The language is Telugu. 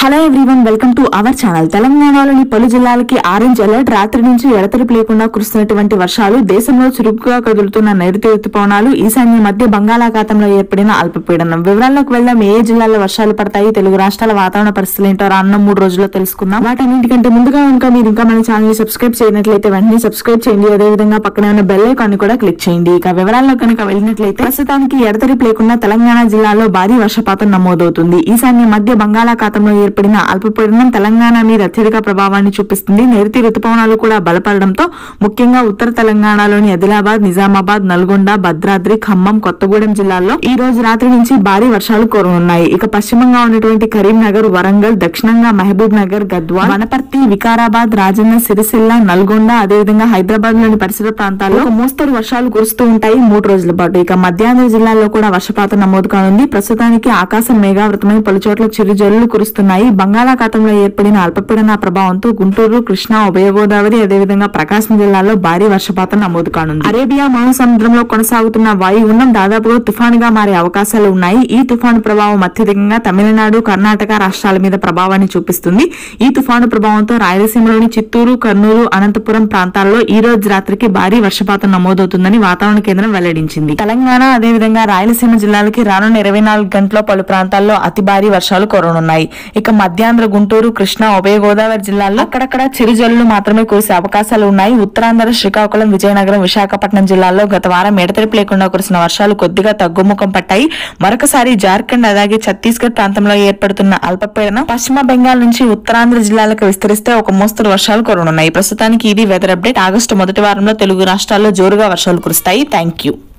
hello everyone welcome to our channel తెలంగాణలోని పలు జిల్లాలకి ఆరెంజ్ అలర్ట్ రాత్రి నుంచి ఎడతెరిపి లేకుండా కురుస్తున్నటువంటి వర్షాలు దేశంలో చురుకుగా కదులుతున్న నైరుతి ఋతుపవనాలు ఈశాన్య మధ్య బంగాళాఖాతంలో ఏర్పడిన అల్పపీడనం వివరాల్లోకి వెళ్దాం ఏ జిల్లాల్లో వర్షాలు పడతాయి తెలుగు రాష్ట్రాల వాతావరణ పరిస్థితులు ఏంటో రానున్న మూడు రోజుల్లో తెలుసుకుందాం వాటన్నింటికంటే ముందుగా కనుక మీరు ఇంకా మన ఛానల్ ని సబ్స్క్రైబ్ చేయనట్లయితే వెంటనే సబ్స్క్రైబ్ చేయండి అదే విధంగా పక్కనే ఉన్న బెల్ ఐకాన్ ని కూడా క్లిక్ చేయండి ఇక వివరాల్లో కనుక వెళ్ళినట్లయితే ప్రస్తుతానికి ఎడతెరిపి లేకుండా తెలంగాణ జిల్లాలో భారీ వర్షపాతం నమోదవుతుంది ఈశాన్య మధ్య బంగాళాఖాతంలో ఏర్పడిన అల్పపీడనం తెలంగాణ మీద అత్యధిక ప్రభావాన్ని చూపిస్తుంది నైరుతి రుతుపవనాలు కూడా బలపడడంతో ముఖ్యంగా ఉత్తర తెలంగాణలోని ఆదిలాబాద్ నిజామాబాద్ నల్గొండ భద్రాద్రి ఖమ్మం కొత్తగూడెం జిల్లాల్లో ఈ రోజు రాత్రి నుంచి భారీ వర్షాలు కురనున్నాయి ఇక పశ్చిమంగా ఉన్నటువంటి కరీంనగర్ వరంగల్ దక్షిణంగా మహబూబ్ నగర్ గద్వాల్ వనపర్తి వికారాబాద్ రాజన్న సిరిసిల్ల నల్గొండ అదేవిధంగా హైదరాబాద్ లోని పరిసర ప్రాంతాల్లో ఒక మోస్తరు వర్షాలు కురుస్తూ ఉంటాయి మూడు రోజుల పాటు ఇక మధ్యాహ్న జిల్లాల్లో కూడా వర్షపాతం నమోదు కానుంది ప్రస్తుతానికి ఆకాశం మేఘావృతమై పలు చోట్ల చిరుజల్లులు కురుస్తున్నాయి బంగాళాఖాతంలో ఏర్పడిన అల్పపీడన ప్రభావంతో గుంటూరు కృష్ణా ఉభయ గోదావరి అదేవిధంగా ప్రకాశం జిల్లాల్లో భారీ వర్షపాతం నమోదు కానుంది అరేబియా మహాసముద్రంలో కొనసాగుతున్న వాయుగుండం దాదాపుగా తుఫానుగా మారే అవకాశాలు ఉన్నాయి ఈ తుఫాను ప్రభావం అత్యధికంగా తమిళనాడు కర్ణాటక రాష్ట్రాల మీద ప్రభావాన్ని చూపిస్తుంది ఈ తుఫాను ప్రభావంతో రాయలసీమలోని చిత్తూరు కర్నూలు అనంతపురం ప్రాంతాల్లో ఈ రోజు రాత్రికి భారీ వర్షపాతం నమోదవుతుందని వాతావరణ కేంద్రం వెల్లడించింది తెలంగాణ అదేవిధంగా రాయలసీమ జిల్లాలకి రానున్న ఇరవై నాలుగు గంటల్లో పలు ప్రాంతాల్లో అతి భారీ వర్షాలు కురనున్నాయి ఇక మధ్యాంధ్ర గుంటూరు కృష్ణా ఉభయ గోదావరి జిల్లాల్లో అక్కడక్కడ చిరుజల్లులు మాత్రమే కురిసే అవకాశాలు ఉన్నాయి ఉత్తరాంధ్ర శ్రీకాకుళం విజయనగరం విశాఖపట్నం జిల్లాల్లో గత వారం ఎడతెరిపి లేకుండా కురిసిన వర్షాలు కొద్దిగా తగ్గుముఖం పట్టాయి మరొకసారి జార్ఖండ్ అలాగే ఛత్తీస్గఢ్ ప్రాంతంలో ఏర్పడుతున్న అల్పపీడనం పశ్చిమ బెంగాల్ నుంచి ఉత్తరాంధ్ర జిల్లాలకు విస్తరిస్తే ఒక మోస్తరు వర్షాలు కురనున్నాయి ప్రస్తుతానికి ఇది వెదర్ అప్డేట్ ఆగస్టు మొదటి వారంలో తెలుగు రాష్ట్రాల్లో జోరుగా వర్షాలు కురుస్తాయి థ్యాంక్ యూ